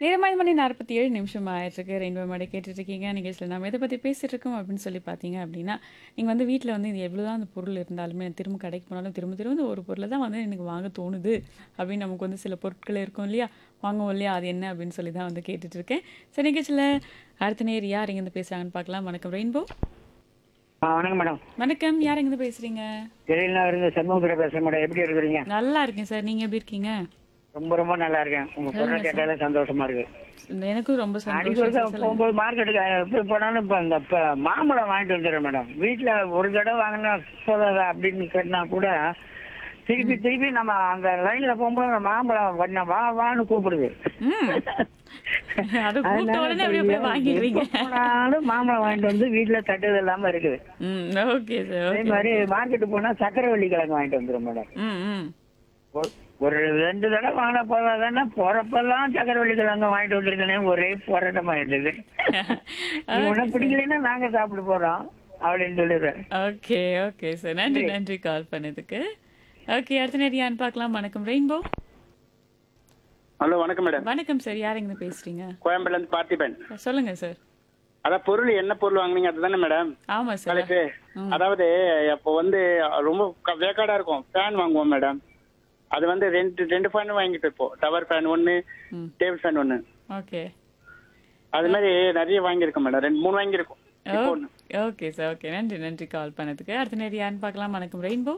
நேரமாய் மணி நாற்பத்தி ஏழு நிமிஷம் ஆயிட்டிருக்கு ரெயின்போ மாடி கேட்டுட்டு இருக்கீங்க நிகழ்ச்சியில் நம்ம எதை பற்றி பேசிட்டு இருக்கோம் அப்படின்னு சொல்லி பார்த்தீங்க அப்படின்னா நீங்கள் வந்து வீட்டில் வந்து இது எவ்வளோ தான் அந்த பொருள் இருந்தாலுமே திரும்ப கடைக்கு போனாலும் திரும்ப திரும்ப இந்த ஒரு பொருளை தான் வந்து எனக்கு வாங்க தோணுது அப்படின்னு நமக்கு வந்து சில பொருட்கள் இருக்கும் இல்லையா வாங்குவோம் இல்லையா அது என்ன அப்படின்னு சொல்லி தான் வந்து கேட்டுட்டு இருக்கேன் சரி நிகழ்ச்சியில் அடுத்த நேர் யார் இங்கேருந்து பேசுகிறாங்கன்னு பார்க்கலாம் வணக்கம் ரெயின்போ ஆ வணக்கம் மேடம் வணக்கம் யார் இங்கேருந்து பேசுகிறீங்க வெளியில இருந்து சண்முகத்துல பேசுறேன் மேடம் எப்படி இருக்கிறீங்க நல்லா இருக்கேன் சார் நீங்கள் எப்படி இருக்கீங்க ரொம்ப ரொம்ப நல்லா இருக்கேன் உங்க குரல் கேட்டாலே சந்தோஷமா இருக்கு எனக்கும் ரொம்ப அடிக்க சந்தோஷம் ஒருக்கா போகும்போது மார்க்கெட்டுக்கு எப்படி போனாலும் இப்ப இந்த இப்ப மாம்பழம் வாங்கிட்டு வந்துடுறேன் மேடம் வீட்டுல ஒரு தடவை வாங்கினா போதாதா அப்படின்னு கேட்டா கூட திருப்பி திருப்பி நம்ம அந்த லைன்ல போகும்போது அந்த மாம்பழம் பண்ண வா வான்னு கூப்பிடுது ம் அது கூப்பிட்ட உடனே அப்படியே போய் வாங்கிடுவீங்க எப்ப போனாலும் மாம்பழம் வாங்கிட்டு வந்து வீட்டுல தட்டுது இல்லாம இருக்குது ம் ஓகே சார் அதே ஓகே மாதிரி மார்க்கெட்டு போனா சக்கரவள்ளி கிழங்கு வாங்கிட்டு வந்துடும் மேடம் ம் ம் ஒரு- ஒரு ரெண்டு தடவை வாங்கின போதாதானே போறப்பெல்லாம் சக்கரவள்ளி கிழங்கு வாங்கிட்டு வந்திருக்கனே ஒரே போராட்டமா இருந்தது நீ உனக்கு பிடிக்கலைன்னா நாங்க சாப்பிட போறோம் அப்படின்னு சொல்லிடுறேன் ஓகே ஓகே சார் நன்றி நன்றி கால் பண்ணதுக்கு ஓகே அடுத்த நேரம் யாருன்னு பார்க்கலாம் வணக்கம் ரெயின்போ ஹலோ வணக்கம் மேடம் வணக்கம் சார் யார் இருந்து பேசுறீங்க கோயம்பேடுல இருந்து பார்த்திபன் சொல்லுங்க சார் அதான் பொருள் என்ன பொருள் வாங்குனீங்க அதுதானே மேடம் ஆமா சார் தலைப்பு அதாவது அப்போ வந்து ரொம்ப க- வேக்காடா இருக்கும் ஃபேன் வாங்குவோம் மேடம் அது வந்து ரெண்டு ரெண்டு ஃபேன் வாங்கிட்டு இப்போ டவர் ஃபேன் ஒன்னு ம் டேபிள் ஃபேன் ஒன்னு ஓகே அது மாதிரி நிறைய வாங்கியிருக்கோம் மேடம் ரெண்டு மூணு வாங்கியிருக்கோம் இப்போ ஒண்ணு. ஓகே சார் ஓகே நன்றி நன்றி கால் பண்ணதுக்கு அடுத்த நேரம் யாருன்னு பார்க்கலாம் வணக்கம் ரெயின்போ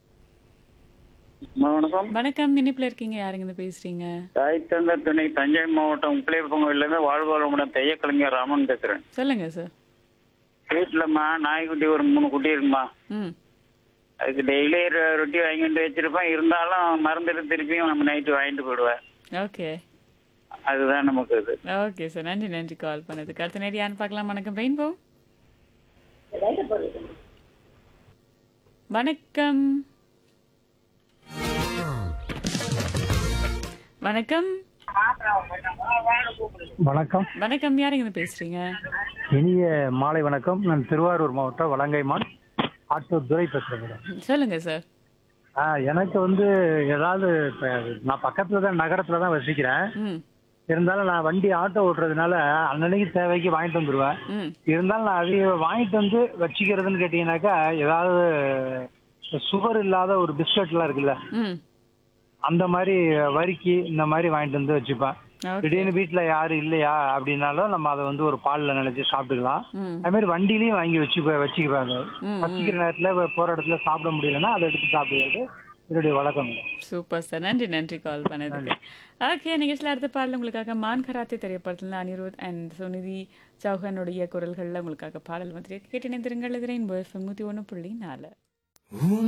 வணக்கம் வணக்கம் இனிப்புல இருக்கீங்க யாருங்க இருந்து பேசுறீங்க தாய் தந்த துணை தஞ்சை மாவட்டம் உப்பிலியப்பங்கோயில இருந்து வாழ்வாளமுடன் தைய கலைஞர் ராமன் பேசுறேன் சொல்லுங்க சார் வீட்டுலம்மா நாய்க்குட்டி ஒரு மூணு குட்டி இருக்குமா ம் அதுக்கு டெய்லி ரொட்டி வாங்கிட்டு வச்சிருப்பேன் இருந்தாலும் மறந்துட்டு திருப்பியும் நம்ம நைட்டு வாங்கிட்டு போயிடுவேன் ஓகே அதுதான் நமக்கு இது ஓகே சார் நன்றி நன்றி கால் பண்ணதுக்கு அடுத்த நேரம் யாருன்னு பார்க்கலாம் வணக்கம் ரெயின்போ வணக்கம் வணக்கம் வணக்கம் வணக்கம் யாருங்க இருந்து பேசுறீங்க இனிய மாலை வணக்கம் நான் திருவாரூர் மாவட்டம் வலங்கைமான் ஆட்டூர் துரை பேசுறேன் மேடம் சொல்லுங்க சார் ஆ எனக்கு வந்து ஏதாவது இப்ப நான் பக்கத்துல தான் நகரத்துல தான் வசிக்கிறேன் ம் இருந்தாலும் நான் வண்டி ஆட்டோ ஓட்டுறதுனால அன்னன்னைக்கு தேவைக்கு வாங்கிட்டு வந்துடுவேன் ம் இருந்தாலும் நான் அதை வாங்கிட்டு வந்து வச்சுக்கிறதுன்னு கேட்டீங்கன்னாக்கா ஏதாவது சுகர் இல்லாத ஒரு பிஸ்கட்லாம் இருக்குல்ல ம் அந்த மாதிரி வரிக்கி இந்த மாதிரி வாங்கிட்டு வந்து வச்சுப்பேன் ஓகே திடீர்னு வீட்டுல யாரும் இல்லையா அப்படின்னாலும் நம்ம அதை வந்து ஒரு பால்ல நினைச்சு சாப்பிட்டுக்கலாம் ம் அது மாதிரி வண்டியிலயும் வாங்கி வச்சு வச்சுக்குவாங்க ம், வச்சுக்கிற நேரத்துல வ- போற இடத்துல சாப்பிட முடியலன்னா அதை எடுத்து சாப்பிடுறது என்னுடைய வழக்கம் சூப்பர் சார் நன்றி நன்றி கால் பண்ணதுக்கு ஓகே நிகழ்ச்சியில் அடுத்த பாடல் உங்களுக்காக மான் கராத்தே திரைப்படத்தில் அனிருத் அண்ட் சுனிதி சௌஹனுடைய குரல்களில் உங்களுக்காக பாடல் வந்து கேட்டு நினைந்திருங்கள் எதிரேன் எஃப்எம் நூற்றி ஒன்று புள்ளி நாலு